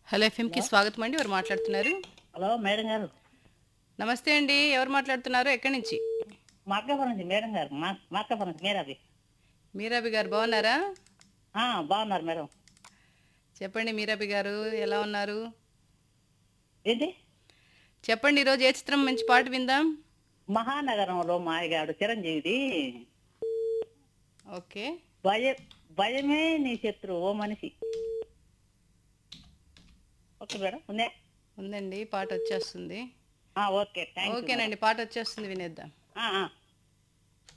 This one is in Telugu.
హలో ఎఫ్ఎంకి స్వాగతం అండి ఎవరు మాట్లాడుతున్నారు హలో మేడం గారు నమస్తే అండి ఎవరు మాట్లాడుతున్నారు ఎక్కడి నుంచి మక్కపురం నుంచి మేడం గారు మా మక్కపురం నుంచి మీరాది మీరాబి గారు బాగున్నారా ఆ, బాగున్నారు మేడం చెప్పండి మీరాబి గారు ఎలా ఉన్నారు ఏంటి చెప్పండి ఈరోజు ఏ చిత్రం మంచి పాట విందాం మహానగరంలో మాయగాడు చిరంజీవిది ఓకే భయ భయమే నీ శత్రువు ఓ మనిషి ఓకే మేడం ఉందే ఉందండి పాట వచ్చేస్తుంది ఆ, ఓకే థ్యాంక్ యూ ఓకేనండి పాట వచ్చేస్తుంది వినేద్దాం ఆ, ఆ.